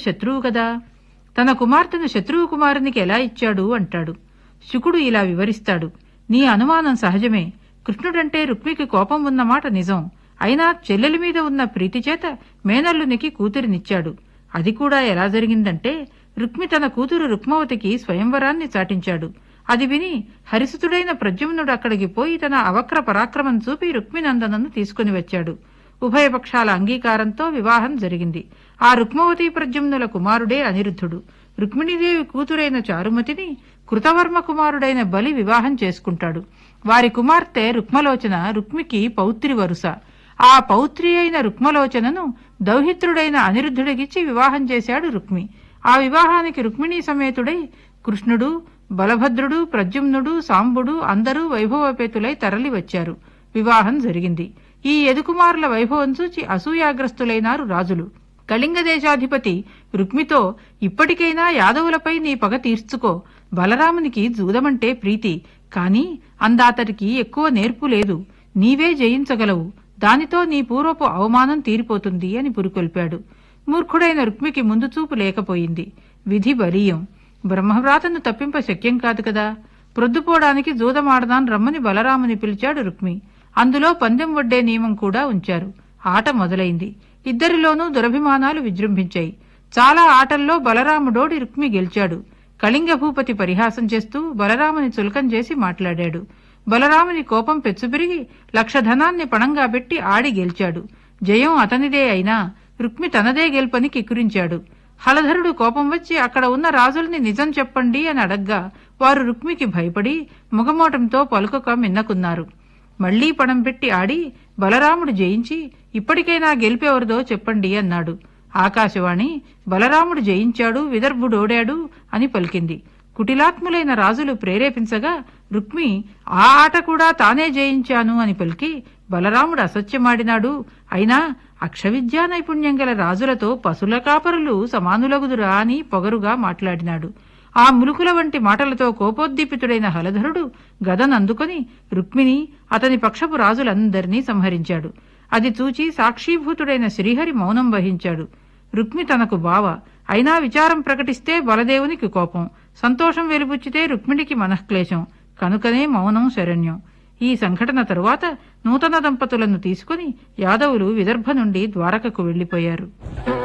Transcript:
శత్రువు కదా తన కుమార్తెను శత్రువు కుమారునికి ఎలా ఇచ్చాడు అంటాడు శుకుడు ఇలా వివరిస్తాడు నీ అనుమానం సహజమే కృష్ణుడంటే రుక్మికి కోపం ఉన్నమాట నిజం అయినా చెల్లెలి మీద ఉన్న ప్రీతి చేత మేనల్లునికి కూతురినిచ్చాడు అది కూడా ఎలా జరిగిందంటే రుక్మి తన కూతురు రుక్మవతికి స్వయంవరాన్ని చాటించాడు అది విని హరిసుతుడైన ప్రద్యుమ్నుడు అక్కడికి పోయి తన అవక్ర పరాక్రమం చూపి రుక్మినందనను తీసుకుని వచ్చాడు ఉభయ పక్షాల అంగీకారంతో వివాహం జరిగింది ఆ రుక్మవతి ప్రద్యుమ్నుల కుమారుడే అనిరుద్ధుడు రుక్మిణీదేవి కూతురైన చారుమతిని కృతవర్మ కుమారుడైన బలి వివాహం చేసుకుంటాడు వారి కుమార్తె రుక్మలోచన రుక్మికి పౌత్రి వరుస ఆ పౌత్రి అయిన రుక్మలోచనను దౌహిత్రుడైన అనిరుద్ధుడికిచ్చి వివాహం చేశాడు రుక్మి ఆ వివాహానికి రుక్మిణీ సమేతుడై కృష్ణుడు బలభద్రుడు ప్రద్యుమ్నుడు సాంబుడు అందరూ వైభవపేతులై తరలి వచ్చారు వివాహం జరిగింది ఈ ఎదుకుమారుల వైభవం చూచి అసూయాగ్రస్తులైనారు రాజులు కళింగ దేశాధిపతి రుక్మితో ఇప్పటికైనా యాదవులపై నీ పగ తీర్చుకో బలరామునికి జూదమంటే ప్రీతి కాని అందాతడికి ఎక్కువ నేర్పు లేదు నీవే జయించగలవు దానితో నీ పూర్వపు అవమానం తీరిపోతుంది అని పురుకొల్పాడు మూర్ఖుడైన రుక్మికి ముందు చూపు లేకపోయింది విధి బలీయం బ్రహ్మవ్రాతను తప్పింప శక్యం కాదు కదా ప్రొద్దుపోవడానికి జూదమాడదాన్ రమ్మని బలరాముని పిలిచాడు రుక్మి అందులో పందెం వడ్డే నియమం కూడా ఉంచారు ఆట మొదలైంది ఇద్దరిలోనూ దురభిమానాలు విజృంభించాయి చాలా ఆటల్లో బలరాముడోడి రుక్మి గెలిచాడు కళింగ భూపతి పరిహాసం చేస్తూ బలరాముని చులకం చేసి మాట్లాడాడు బలరాముని కోపం పెచ్చుపెరిగి లక్ష ధనాన్ని పణంగా పెట్టి ఆడి గెలిచాడు జయం అతనిదే అయినా రుక్మి తనదే గెల్పని కిక్కురించాడు హలధరుడు కోపం వచ్చి అక్కడ ఉన్న రాజుల్ని నిజం చెప్పండి అని అడగ్గా వారు రుక్మికి భయపడి ముగమోటంతో పలుకక మిన్నకున్నారు మళ్లీ పణం పెట్టి ఆడి బలరాముడు జయించి ఇప్పటికైనా గెలిపెవరిదో చెప్పండి అన్నాడు ఆకాశవాణి బలరాముడు జయించాడు విదర్భుడోడాడు అని పలికింది కుటిలాత్ములైన రాజులు ప్రేరేపించగా రుక్మి ఆ ఆట కూడా తానే జయించాను అని పలికి బలరాముడు అసత్యమాడినాడు అయినా అక్షవిద్యా నైపుణ్యం గల రాజులతో పశుల కాపరులు సమానులగుదురా అని పొగరుగా మాట్లాడినాడు ఆ ములుకుల వంటి మాటలతో కోపోద్దీపితుడైన హలధరుడు గదనందుకొని రుక్మిణి అతని పక్షపు రాజులందరినీ సంహరించాడు అది చూచి సాక్షీభూతుడైన శ్రీహరి మౌనం వహించాడు రుక్మి తనకు బావ అయినా విచారం ప్రకటిస్తే బలదేవునికి కోపం సంతోషం వెలుబుచ్చితే రుక్మిణికి మనఃక్లేశం కనుకనే మౌనం శరణ్యం ఈ సంఘటన తరువాత నూతన దంపతులను తీసుకుని యాదవులు విదర్భ నుండి ద్వారకకు వెళ్లిపోయారు